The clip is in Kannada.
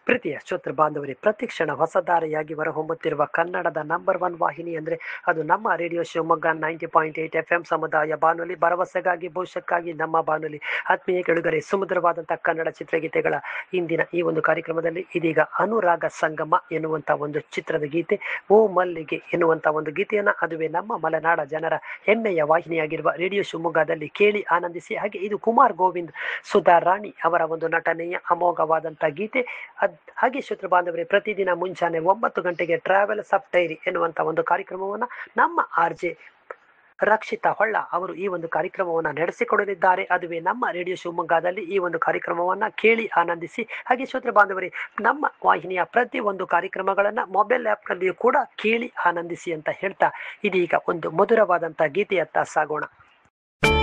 ಪ್ರೀತಿಯ ಶ್ರೋತೃ ಬಾಂಧವರೇ ಪ್ರತಿಕ್ಷಣ ಹೊಸದಾರಿಯಾಗಿ ಹೊರಹೊಮ್ಮುತ್ತಿರುವ ಕನ್ನಡದ ನಂಬರ್ ಒನ್ ವಾಹಿನಿ ಅಂದರೆ ಅದು ನಮ್ಮ radio Shivamogga ninety point eight F M ಸಮುದಾಯ ಬಾನುಲಿ ಭರವಸೆಗಾಗಿ ಭವಿಷ್ಯಕ್ಕಾಗಿ ನಮ್ಮ ಬಾನುಲಿ ಆತ್ಮೀಯ ಕೆಳುಗರೆ ಸುಮಧುರವಾದಂತಹ ಕನ್ನಡ ಚಿತ್ರಗೀತೆಗಳ ಇಂದಿನ ಈ ಒಂದು ಕಾರ್ಯಕ್ರಮದಲ್ಲಿ ಇದೀಗ ಅನುರಾಗ ಸಂಗಮ ಎನ್ನುವಂಥ ಒಂದು ಚಿತ್ರದ ಗೀತೆ ಓ ಮಲ್ಲಿಗೆ ಎನ್ನುವಂಥ ಒಂದು ಗೀತೆಯನ್ನು ಅದುವೇ ನಮ್ಮ ಮಲೆನಾಡ ಜನರ ಹೆಮ್ಮೆಯ ವಾಹಿನಿಯಾಗಿರುವ ರೇಡಿಯೋ ಶಿವಮೊಗ್ಗದಲ್ಲಿ ಕೇಳಿ ಆನಂದಿಸಿ ಹಾಗೆ ಇದು ಕುಮಾರ್ ಗೋವಿಂದ್ ಸುಧಾ ರಾಣಿ ಅವರ ಒಂದು ನಟನೆಯ ಅಮೋಘವಾದಂಥ ಗೀತೆ ಅದ್ ಹಾಗೆ ಶ್ರೋತೃ ಬಾಂಧವರೇ ಪ್ರತಿದಿನ ಮುಂಜಾನೆ ಒಂಬತ್ತು ಗಂಟೆಗೆ ಟ್ರಾವೆಲ್ಸ್ ಆಫ್ ಡೈರಿ ಎನ್ನುವಂಥ ಒಂದು ಕಾರ್ಯಕ್ರಮವನ್ನು ನಮ್ಮ ಆರ್ ಜೆ ರಕ್ಷಿತಾ ಹೊಳ್ಳ ಅವರು ಈ ಒಂದು ಕಾರ್ಯಕ್ರಮವನ್ನು ನಡೆಸಿಕೊಡಲಿದ್ದಾರೆ ಅದುವೇ ನಮ್ಮ ರೇಡಿಯೋ ಶಿವಮೊಗ್ಗದಲ್ಲಿ ಈ ಒಂದು ಕಾರ್ಯಕ್ರಮವನ್ನು ಕೇಳಿ ಆನಂದಿಸಿ ಹಾಗೆ ಶ್ರೋತೃ ಬಾಂಧವರೇ ನಮ್ಮ ವಾಹಿನಿಯ ಪ್ರತಿ ಒಂದು ಕಾರ್ಯಕ್ರಮಗಳನ್ನು ಮೊಬೈಲ್ ಆ್ಯಪ್ನಲ್ಲಿಯೂ ಕೂಡ ಕೇಳಿ ಆನಂದಿಸಿ ಅಂತ ಹೇಳ್ತಾ ಇದೀಗ ಒಂದು ಮಧುರವಾದಂಥ ಗೀತೆಯತ್ತ ಸಾಗೋಣ